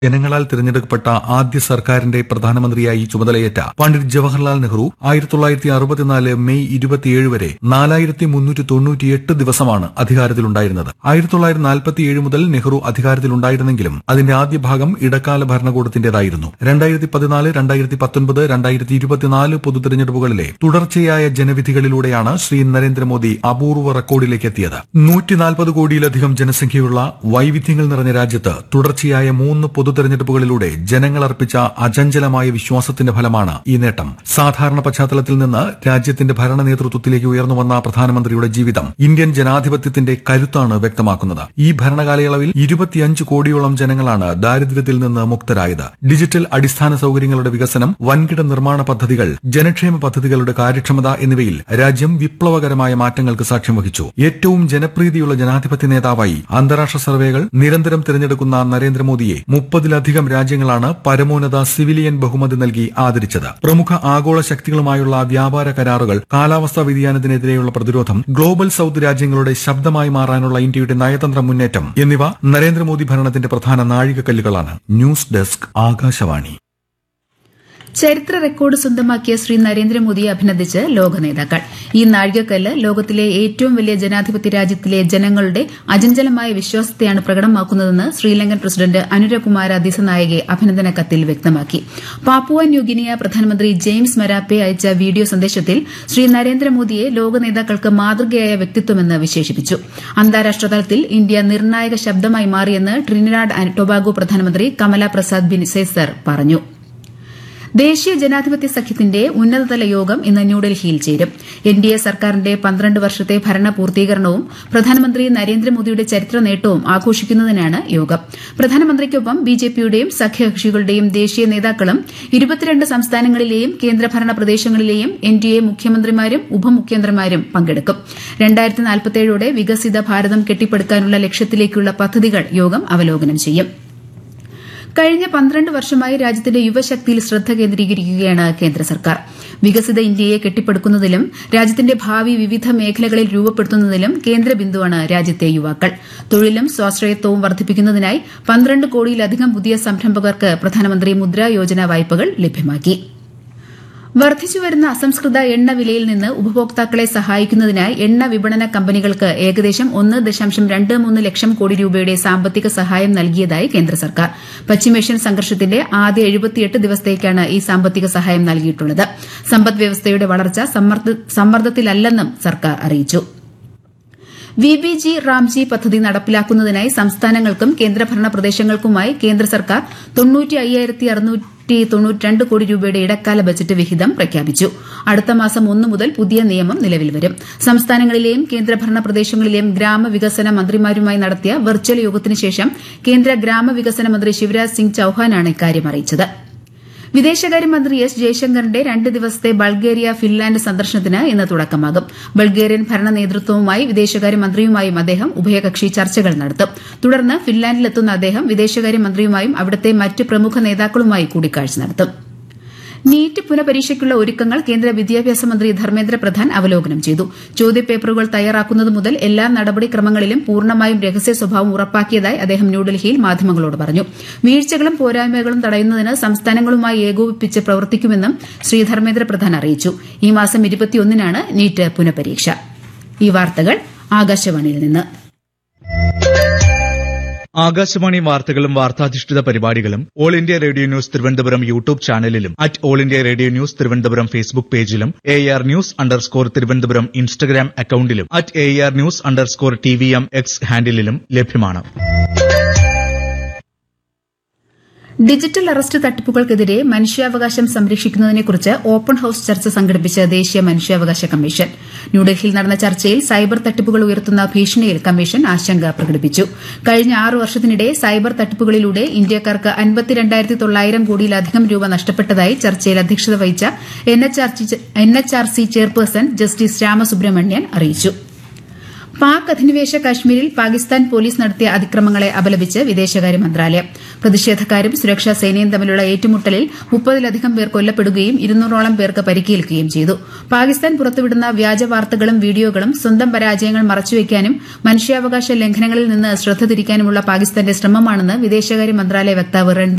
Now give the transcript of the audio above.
ജനങ്ങളാൽ തിരഞ്ഞെടുക്കപ്പെട്ട ആദ്യ സർക്കാരിന്റെ പ്രധാനമന്ത്രിയായി ചുമതലയേറ്റ പണ്ഡിറ്റ് ജവഹർലാൽ നെഹ്റു ആയിരത്തി തൊള്ളായിരത്തി അറുപത്തിനാല് മെയ് ഇരുപത്തിയേഴ് വരെ നാലായിരത്തി മുന്നൂറ്റി തൊണ്ണൂറ്റിയെട്ട് ദിവസമാണ് അധികാരത്തിലുണ്ടായിരുന്നത് ആയിരത്തി തൊള്ളായിരത്തി നാൽപ്പത്തിയേഴ് മുതൽ നെഹ്റു അധികാരത്തിലുണ്ടായിരുന്നെങ്കിലും അതിന്റെ ആദ്യ ഭാഗം ഇടക്കാല ഭരണകൂടത്തിന്റേതായിരുന്നു രണ്ടായിരത്തി പതിനാല് രണ്ടായിരത്തി പത്തൊൻപത് രണ്ടായിരത്തി ഇരുപത്തിനാല് പൊതു തെരഞ്ഞെടുപ്പുകളിലെ തുടർച്ചയായ ജനവിധികളിലൂടെയാണ് ശ്രീ നരേന്ദ്രമോദി അപൂർവ റെക്കോർഡിലേക്ക് എത്തിയത് നൂറ്റിനാൽപ്പത് കോടിയിലധികം ജനസംഖ്യയുള്ള വൈവിധ്യങ്ങൾ നിറഞ്ഞ രാജ്യത്ത് തുടർച്ചയായ മൂന്ന് പൊതു തെരഞ്ഞെടുപ്പുകളിലൂടെ ജനങ്ങൾ അർപ്പിച്ച അചഞ്ചലമായ വിശ്വാസത്തിന്റെ ഫലമാണ് ഈ നേട്ടം സാധാരണ പശ്ചാത്തലത്തിൽ നിന്ന് രാജ്യത്തിന്റെ ഭരണ നേതൃത്വത്തിലേക്ക് ഉയർന്നു വന്ന പ്രധാനമന്ത്രിയുടെ ജീവിതം ഇന്ത്യൻ ജനാധിപത്യത്തിന്റെ കരുത്താണ് വ്യക്തമാക്കുന്നത് ഈ ഭരണകാലയളവിൽ ഇരുപത്തിയഞ്ച് കോടിയോളം ജനങ്ങളാണ് ദാരിദ്ര്യത്തിൽ നിന്ന് മുക്തരായത് ഡിജിറ്റൽ അടിസ്ഥാന സൌകര്യങ്ങളുടെ വികസനം വൻകിട നിർമ്മാണ പദ്ധതികൾ ജനക്ഷേമ പദ്ധതികളുടെ കാര്യക്ഷമത എന്നിവയിൽ രാജ്യം വിപ്ലവകരമായ മാറ്റങ്ങൾക്ക് സാക്ഷ്യം വഹിച്ചു ഏറ്റവും ജനപ്രീതിയുള്ള ജനാധിപത്യ നേതാവായി അന്താരാഷ്ട്ര സർവേകൾ നിരന്തരം തിരഞ്ഞെടുക്കുന്ന നരേന്ദ്രമോദിയെ മുപ്പതിലധികം രാജ്യങ്ങളാണ് പരമോന്നത സിവിലിയൻ ബഹുമതി നൽകി ആദരിച്ചത് പ്രമുഖ ആഗോള ശക്തികളുമായുള്ള വ്യാപാര കരാറുകൾ കാലാവസ്ഥാ വ്യതിയാനത്തിനെതിരെയുള്ള പ്രതിരോധം ഗ്ലോബൽ സൌത്ത് രാജ്യങ്ങളുടെ ശബ്ദമായി മാറാനുള്ള ഇന്ത്യയുടെ നയതന്ത്ര മുന്നേറ്റം എന്നിവ നരേന്ദ്രമോദി ഭരണത്തിന്റെ പ്രധാന നാഴികക്കല്ലുകളാണ് ന്യൂസ് ഡെസ്ക് ആകാശവാണി ചരിത്ര റെക്കോർഡ് സ്വന്തമാക്കിയ ശ്രീ നരേന്ദ്രമോദിയെ അഭിനന്ദിച്ച് ലോക നേതാക്കൾ ഈ നാഴികക്കല്ല് ലോകത്തിലെ ഏറ്റവും വലിയ ജനാധിപത്യ രാജ്യത്തിലെ ജനങ്ങളുടെ അചഞ്ചലമായ വിശ്വാസത്തെയാണ് പ്രകടമാക്കുന്നതെന്ന് ശ്രീലങ്കൻ പ്രസിഡന്റ് അനുരകുമാര ദിസനായകെ അഭിനന്ദന കത്തിൽ വ്യക്തമാക്കി പാപ്പുവ ന്യൂഗിനിയ പ്രധാനമന്ത്രി ജെയിംസ് മരാപ്പെ അയച്ച വീഡിയോ സന്ദേശത്തിൽ ശ്രീ നരേന്ദ്രമോദിയെ ലോക നേതാക്കൾക്ക് മാതൃകയായ വ്യക്തിത്വമെന്ന് വിശേഷിപ്പിച്ചു അന്താരാഷ്ട്ര തലത്തിൽ ഇന്ത്യ നിർണായക ശബ്ദമായി മാറിയെന്ന് ട്രിനിഡാഡ് ആൻഡ് ടൊബാഗോ പ്രധാനമന്ത്രി കമല പ്രസാദ് ബിൻസേസർ പറഞ്ഞു ദേശീയ ജനാധിപത്യ സഖ്യത്തിന്റെ ഉന്നതതല യോഗം ഇന്ന് ന്യൂഡൽഹിയിൽ ചേരും എൻ ഡി എ സർക്കാരിന്റെ പന്ത്രണ്ട് വർഷത്തെ ഭരണ പൂർത്തീകരണവും പ്രധാനമന്ത്രി നരേന്ദ്രമോദിയുടെ ചരിത്ര നേട്ടവും ആഘോഷിക്കുന്നതിനാണ് യോഗം പ്രധാനമന്ത്രിക്കൊപ്പം ബിജെപിയുടെയും സഖ്യകക്ഷികളുടെയും ദേശീയ നേതാക്കളും ഇരുപത്തിരണ്ട് സംസ്ഥാനങ്ങളിലെയും കേന്ദ്രഭരണ പ്രദേശങ്ങളിലെയും എൻ ഡി എ മുഖ്യമന്ത്രിമാരും ഉപമുഖ്യമന്ത്രിമാരും പങ്കെടുക്കും രണ്ടായിരത്തി നാൽപ്പത്തേഴോടെ വികസിത ഭാരതം കെട്ടിപ്പടുക്കാനുള്ള ലക്ഷ്യത്തിലേക്കുള്ള പദ്ധതികൾ യോഗം അവലോകനം ചെയ്യും കഴിഞ്ഞ പന്ത്രണ്ട് വർഷമായി രാജ്യത്തിന്റെ യുവശക്തിയിൽ ശ്രദ്ധ കേന്ദ്രീകരിക്കുകയാണ് കേന്ദ്ര സർക്കാർ വികസിത ഇന്ത്യയെ കെട്ടിപ്പടുക്കുന്നതിലും രാജ്യത്തിന്റെ ഭാവി വിവിധ മേഖലകളിൽ രൂപപ്പെടുത്തുന്നതിലും കേന്ദ്ര ബിന്ദുവാണ് രാജ്യത്തെ യുവാക്കൾ തൊഴിലും സ്വാശ്രയത്വവും വർദ്ധിപ്പിക്കുന്നതിനായി പന്ത്രണ്ട് കോടിയിലധികം പുതിയ സംരംഭകർക്ക് പ്രധാനമന്ത്രി മുദ്രാ യോജന വായ്പകൾ ലഭ്യമാക്കി വർദ്ധിച്ചുവരുന്ന അസംസ്കൃത എണ്ണ വിലയിൽ നിന്ന് ഉപഭോക്താക്കളെ സഹായിക്കുന്നതിനായി എണ്ണ വിപണന കമ്പനികൾക്ക് ഏകദേശം ഒന്ന് ദശാംശം രണ്ട് മൂന്ന് ലക്ഷം കോടി രൂപയുടെ സാമ്പത്തിക സഹായം നൽകിയതായി കേന്ദ്ര സർക്കാർ പശ്ചിമേഷ്യൻ സംഘർഷത്തിന്റെ ആദ്യ എഴുപത്തിയെട്ട് ദിവസത്തേക്കാണ് ഈ സാമ്പത്തിക സഹായം നൽകിയിട്ടുള്ളത് സമ്പദ് വ്യവസ്ഥയുടെ വളർച്ച സമ്മർദ്ദത്തിലല്ലെന്നും സർക്കാർ അറിയിച്ചു വി ബി ജി റാംജി പദ്ധതി നടപ്പിലാക്കുന്നതിനായി സംസ്ഥാനങ്ങൾക്കും കേന്ദ്രഭരണ പ്രദേശങ്ങൾക്കുമായി കേന്ദ്ര സർക്കാർ തൊണ്ണൂറ്റി അയ്യായിരത്തി അറുന്നൂറ്റി തൊണ്ണൂറ്റിരണ്ട് കോടി രൂപയുടെ ഇടക്കാല ബജറ്റ് വിഹിതം പ്രഖ്യാപിച്ചു അടുത്ത മാസം ഒന്ന് മുതൽ പുതിയ നിയമം നിലവിൽ വരും സംസ്ഥാനങ്ങളിലെയും കേന്ദ്രഭരണ പ്രദേശങ്ങളിലെയും ഗ്രാമവികസന മന്ത്രിമാരുമായി നടത്തിയ വെർച്വൽ യോഗത്തിന് ശേഷം കേന്ദ്ര ഗ്രാമവികസന മന്ത്രി ശിവരാജ് സിംഗ് ചൌഹാനാണ് ഇക്കാര്യം അറിയിച്ചത് വിദേശകാര്യമന്ത്രി എസ് ജയശങ്കറിന്റെ രണ്ട് ദിവസത്തെ ബൾഗേറിയ ഫിൻലാൻഡ് സന്ദർശനത്തിന് ഇന്ന് തുടക്കമാകും ബൾഗേറിയൻ ഭരണ നേതൃത്വവുമായി വിദേശകാര്യമന്ത്രിയുമായും അദ്ദേഹം ഉഭയകക്ഷി ചർച്ചകൾ നടത്തും തുടർന്ന് ഫിൻലാൻഡിലെത്തുന്ന അദ്ദേഹം വിദേശകാര്യമന്ത്രിയുമായും അവിടുത്തെ മറ്റ് പ്രമുഖ നേതാക്കളുമായി കൂടിക്കാഴ്ച നടത്തും നീറ്റ് പുനപരീക്ഷയ്ക്കുള്ള ഒരുക്കങ്ങൾ കേന്ദ്ര വിദ്യാഭ്യാസ മന്ത്രി ധർമ്മേന്ദ്ര പ്രധാൻ അവലോകനം ചെയ്തു ചോദ്യപേപ്പറുകൾ തയ്യാറാക്കുന്നത് മുതൽ എല്ലാ നടപടിക്രമങ്ങളിലും പൂർണ്ണമായും രഹസ്യ സ്വഭാവം ഉറപ്പാക്കിയതായി അദ്ദേഹം ന്യൂഡൽഹിയിൽ മാധ്യമങ്ങളോട് പറഞ്ഞു വീഴ്ചകളും പോരായ്മകളും തടയുന്നതിന് സംസ്ഥാനങ്ങളുമായി ഏകോപിപ്പിച്ച് പ്രവർത്തിക്കുമെന്നും ശ്രീ ധർമ്മേന്ദ്ര പ്രധാൻ അറിയിച്ചു ഈ മാസം ഇരുപത്തിയൊന്നിനാണ് നീറ്റ് പുനപരീക്ഷ ഈ വാർത്തകൾ ആകാശവാണിയിൽ നിന്ന് ആകാശവാണി വാർത്തകളും വാർത്താധിഷ്ഠിത പരിപാടികളും all India radio news Thiruvananthapuram YouTube ചാനലിലും at all India radio news Thiruvananthapuram Facebook പേജിലും A R news underscore Thiruvananthapuram Instagram അക്കൌണ്ടിലും at A R news underscore T V M X ഹാൻഡിലും ലഭ്യമാണ് ഡിജിറ്റൽ അറസ്റ്റ് തട്ടിപ്പുകൾക്കെതിരെ മനുഷ്യാവകാശം സംരക്ഷിക്കുന്നതിനെക്കുറിച്ച് ഓപ്പൺ ഹൌസ് ചർച്ച സംഘടിപ്പിച്ച ദേശീയ മനുഷ്യാവകാശ കമ്മീഷൻ ന്യൂഡൽഹിയിൽ നടന്ന ചർച്ചയിൽ സൈബർ തട്ടിപ്പുകൾ ഉയർത്തുന്ന ഭീഷണിയിൽ കമ്മീഷൻ ആശങ്ക പ്രകടിപ്പിച്ചു കഴിഞ്ഞ ആറ് വർഷത്തിനിടെ സൈബർ തട്ടിപ്പുകളിലൂടെ ഇന്ത്യക്കാർക്ക് അൻപത്തിരണ്ടായിരത്തി തൊള്ളായിരം കോടിയിലധികം രൂപ നഷ്ടപ്പെട്ടതായി ചർച്ചയിൽ അധ്യക്ഷത വഹിച്ച N H R C chairperson justice Ramasubramanian അറിയിച്ചു പാക് അധിനിവേശ കാശ്മീരിൽ പാകിസ്ഥാൻ പോലീസ് നടത്തിയ അതിക്രമങ്ങളെ അപലപിച്ച് വിദേശകാര്യ മന്ത്രാലയം പ്രതിഷേധക്കാരും സുരക്ഷാ സേനയും തമ്മിലുള്ള ഏറ്റുമുട്ടലിൽ മുപ്പതിലധികം പേർ കൊല്ലപ്പെടുകയും ഇരുന്നൂറോളം പേർക്ക് പരിക്കേൽക്കുകയും ചെയ്തു പാകിസ്ഥാൻ പുറത്തുവിടുന്ന വ്യാജ വാർത്തകളും വീഡിയോകളും സ്വന്തം പരാജയങ്ങൾ മറച്ചുവെക്കാനും മനുഷ്യാവകാശ ലംഘനങ്ങളിൽ നിന്ന് ശ്രദ്ധ തിരിക്കാനുമുള്ള പാകിസ്ഥാന്റെ ശ്രമമാണെന്ന് വിദേശകാര്യ മന്ത്രാലയ വക്താവ് രൺദീപ്